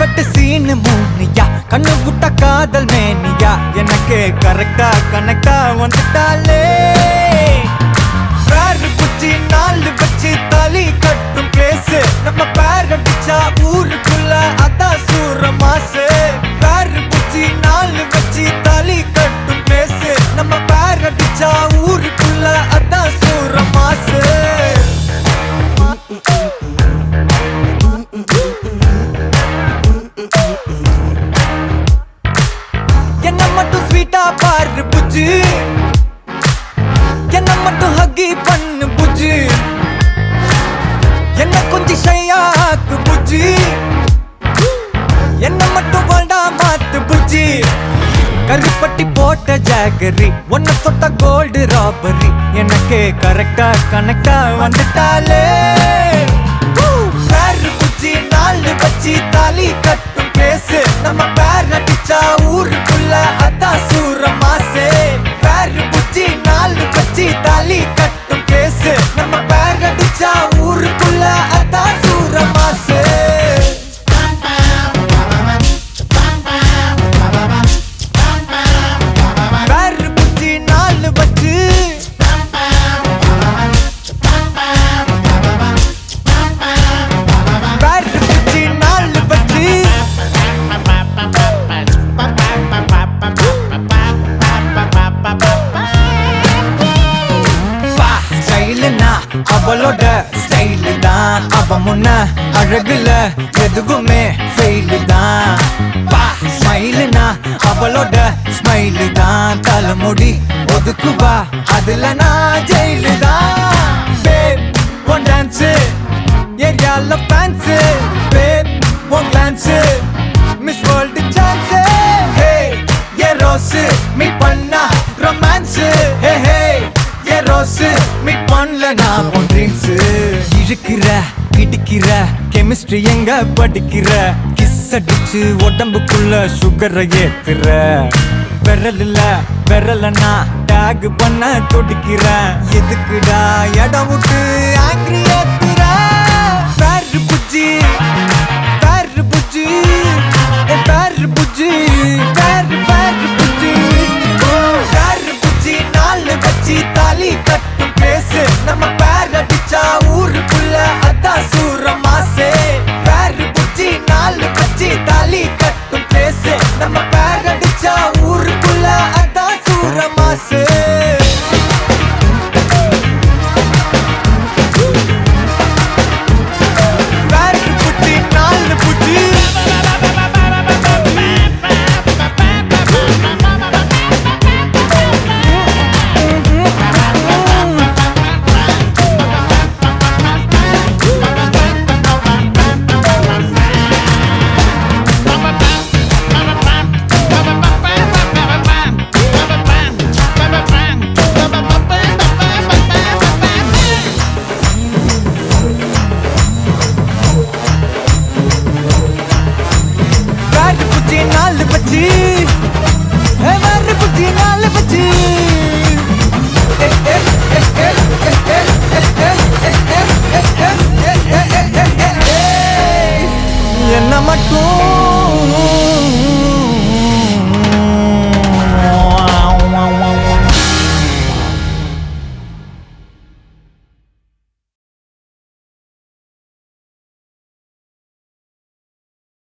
வெட்டு சீனு மூனியா கண்ணு விட்ட காதல் மேனியா எனக்கு கரெக்டா கனெக்டா வந்துட்டாலே பேரு குச்சி நாலு வச்சு தலி கட்டும் பேசு நம்ம பேர் அடிச்சா ஊருக்குள்ள அதான் சூற மாசு பேரு குச்சி நாலு வச்சு தலி கட்டும் பேசு நம்ம பேர் அடிச்சா ஊருக்குள்ள அதான் சூற மாசு என்ன மட்டும் ஸ்வீட்டா பாரு புஜ்ஜு என்ன மட்டும் ஹக்கி பண்ணு புஜ்ஜு என்ன கொஞ்சம் ஷையாக்கு புஜ்ஜி என்ன மட்டும் வாழ்டா மாத்து புஜ்ஜி கருப்பட்டி போட்ட ஜாகரி ஒன்ன தொட்ட கோல்டு ராபரி எனக்கு கரெக்டா கனெக்டா வந்துட்டாலே பேரு புஜ்ஜி நாலு வச்சு தாலி கட்டும் பேசு நம்ம பேர் அடிச்சா ஊருக்குள்ள அதான் சூற மாசே பேரு புஜ்ஜி நாலு வச்சு தாலி கட்டும் பேசு நம்ம பேர் அடிச்சா ஊருக்குள்ள அதான் சூற மாசே பேரு புஜ்ஜி நாலு வச்சு பேரு புஜ்ஜி நாலு வச்சு பா ஸ்டைலுனா அவளோட ஸ்டைலு தான் அவ முன்ன அழகுல எதுவுமே ஃபெயிலு தான் பா ஸ்மைலுனா அவளோட ஸ்மைலு தான் தலைமுடி ஒதுக்குவா அதுல நான் ஜெயிலு தான் பேப் ஒன் டான்ஸ் ஏரியால fans babe one glance miss world chance hey a rose meet பண்ணா romance hey hey a rose meet பண்ணல நான் உன் ட்ரீம்ஸ் இழுக்கிற இடிக்கிற கெமிஸ்ட்ரி எங்க படிக்கிற கிஸ் அடிச்சு உடம்புக்குள்ள சுகரை ஏத்துற விரல்ல விரலனா டேக் பண்ண துடிக்கிறேன் எதுக்குடா இடம் விட்டு ஆங்கிரி ஏத்துற பேரு புஜ்ஜி பேரு புஜ்ஜி என் பேரு புஜ்ஜி பேரு பேரு புஜ்ஜி பேரு புஜ்ஜி நாலு வச்சு தாலி கட்டும் பேசு நம்ம பேர் அடிச்சா ஊருக்குள்ள அதான் சூற மாசே பேரு புஜ்ஜி நாலு வச்சு தாலி கட்டும்